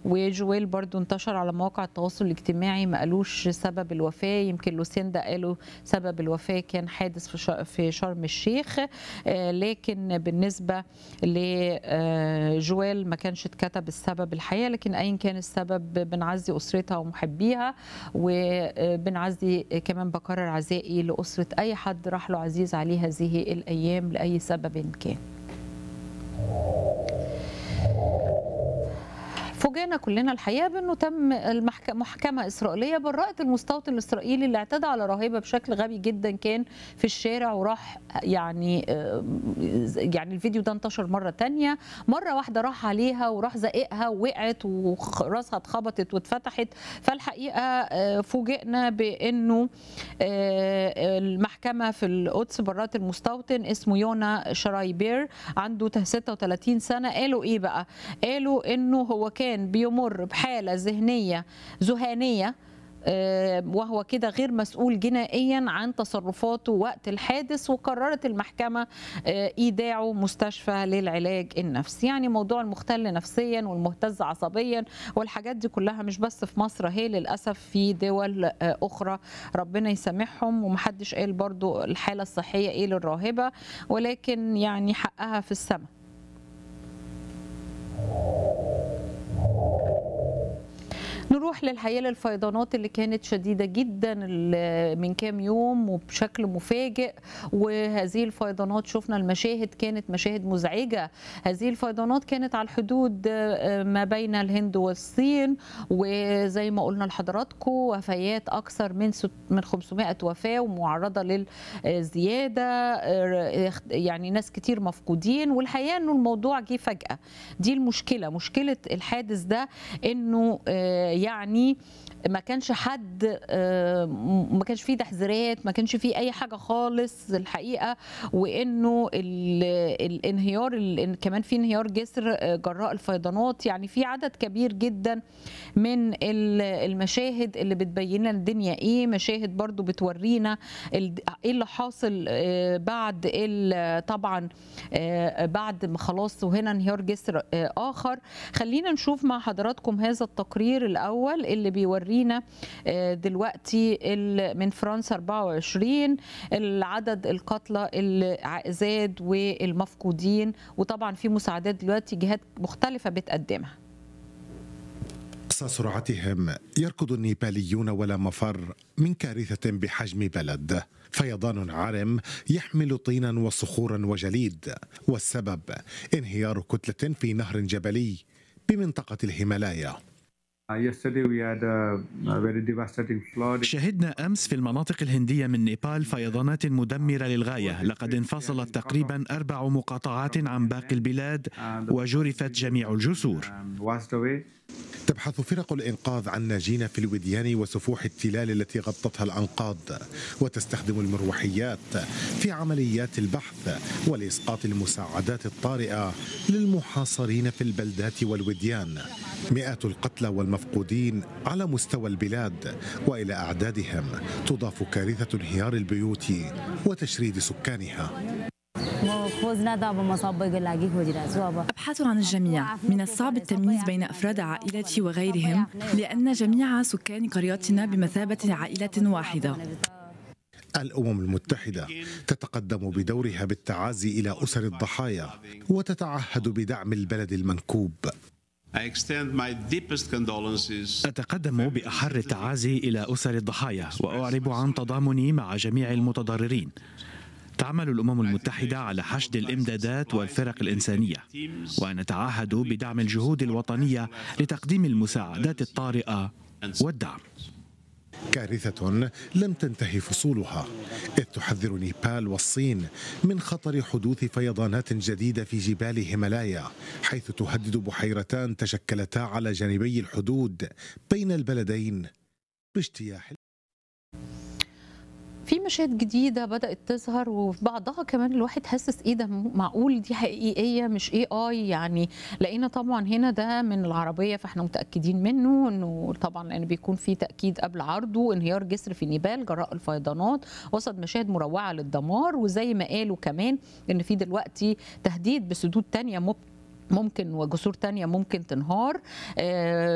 وجويل برضو انتشر على مواقع التواصل الاجتماعي ما قالوش سبب الوفاة يمكن لوسيندا قالوا سبب الوفاة كان حادث في شا- في شرم الشيخ آه، لكن بالنسبة لجويل ما كانش اتكتب السبب الحقيقة لكن أيا كان السبب بنعزي أسرتها ومحبيها وبنعزي كمان بكرر عزائي لأسرة أي حد راح له عزيز عليه هذه الأيام لأي سبب كان فوجئنا كلنا الحقيقه بانه تم المحكمه محكمه اسرائيليه برأت المستوطن الاسرائيلي اللي اعتدى على راهبه بشكل غبي جدا كان في الشارع وراح يعني آه، يعني الفيديو ده انتشر مره تانية مره واحده راح عليها وراح زقها ووقعت وراسها اتخبطت واتفتحت فالحقيقه آه، فوجئنا بانه آه، المحكمه في القدس برأت المستوطن اسمه يونا شرايبير عنده 36 سنه قالوا ايه بقى قالوا انه هو كان بيمر بحاله ذهنيه ذهانيه آه، وهو كده غير مسؤول جنائيا عن تصرفاته وقت الحادث وقررت المحكمة آه، إيداعه مستشفى للعلاج النفسي يعني موضوع المختل نفسيا والمهتز عصبيا والحاجات دي كلها مش بس في مصر هي للأسف في دول آه، أخرى ربنا يسامحهم ومحدش قال برضو الحالة الصحية إيه للراهبة ولكن يعني حقها في السماء نروح للحقيقه للفيضانات اللي كانت شديده جدا ال- من كام يوم وبشكل مفاجئ وهذه الفيضانات شفنا المشاهد كانت مشاهد مزعجه هذه الفيضانات كانت على الحدود آه، ما بين الهند والصين وزي ما قلنا لحضراتكم وفيات اكثر من ست- من 500 وفاه ومعرضه للزياده آه، يعني ناس كتير مفقودين والحقيقه انه الموضوع جه فجاه دي المشكله مشكله الحادث ده انه آه، يعني ما كانش حد آه، م- ما كانش فيه تحذيرات ما كانش فيه اي حاجه خالص الحقيقه وانه ال- الانهيار ال- كمان في انهيار جسر آه، جراء الفيضانات يعني في عدد كبير جدا من ال- المشاهد اللي بتبين لنا الدنيا ايه مشاهد برضو بتورينا ال- ايه اللي حاصل آه، بعد ال- طبعا آه، بعد ما خلاص وهنا انهيار جسر آه، اخر خلينا نشوف مع حضراتكم هذا التقرير الاول اللي بيورينا آه، دلوقتي ال- من فرنسا 24 العدد القتلى اللي ع- زاد والمفقودين وطبعا في مساعدات دلوقتي جهات مختلفه بتقدمها أقصى سرعتهم يركض النيباليون ولا مفر من كارثة بحجم بلد فيضان عارم يحمل طينا وصخورا وجليد والسبب انهيار كتلة في نهر جبلي بمنطقة الهيمالايا Uh, yesterday we had a, a very devastating flood. شهدنا أمس في المناطق الهندية من نيبال فيضانات مدمرة للغاية لقد انفصلت تقريبا أربع مقاطعات عن باقي البلاد وجرفت جميع الجسور and washed away. تبحث فرق الإنقاذ عن ناجين في الوديان وسفوح التلال التي غطتها الأنقاض وتستخدم المروحيات في عمليات البحث ولإسقاط المساعدات الطارئة للمحاصرين في البلدات والوديان مئات القتلى والمفقودين على مستوى البلاد وإلى أعدادهم تضاف كارثة انهيار البيوت وتشريد سكانها म खोज्न त अब म सबैको लागि खोजिरहेको छु अब أبحث عن الجميع من الصعب التمييز بين أفراد عائلتي وغيرهم لأن جميع سكان قريتنا بمثابة عائلة واحدة الأمم المتحدة تتقدم بدورها بالتعازي إلى أسر الضحايا وتتعهد بدعم البلد المنكوب I extend my deepest condolences أتقدم بأحر التعازي إلى أسر الضحايا وأعرب عن تضامني مع جميع المتضررين تعمل الأمم المتحدة على حشد الإمدادات والفرق الإنسانية ونتعهد بدعم الجهود الوطنية لتقديم المساعدات الطارئة والدعم كارثة لم تنتهي فصولها إذ تحذر نيبال والصين من خطر حدوث فيضانات جديدة في جبال هيمالايا حيث تهدد بحيرتان تشكلتا على جانبي الحدود بين البلدين باجتياح في مشاهد جديدة بدأت تظهر وفي بعضها كمان الواحد حاسس ايه ده معقول دي حقيقية مش اي اي يعني لقينا طبعا هنا ده من العربية فاحنا متأكدين منه انه طبعا لان بيكون في تأكيد قبل عرضه انهيار جسر في نيبال جراء الفيضانات وسط مشاهد مروعة للدمار وزي ما قالوا كمان ان في دلوقتي تهديد بسدود تانية ممكن وجسور تانية ممكن تنهار آه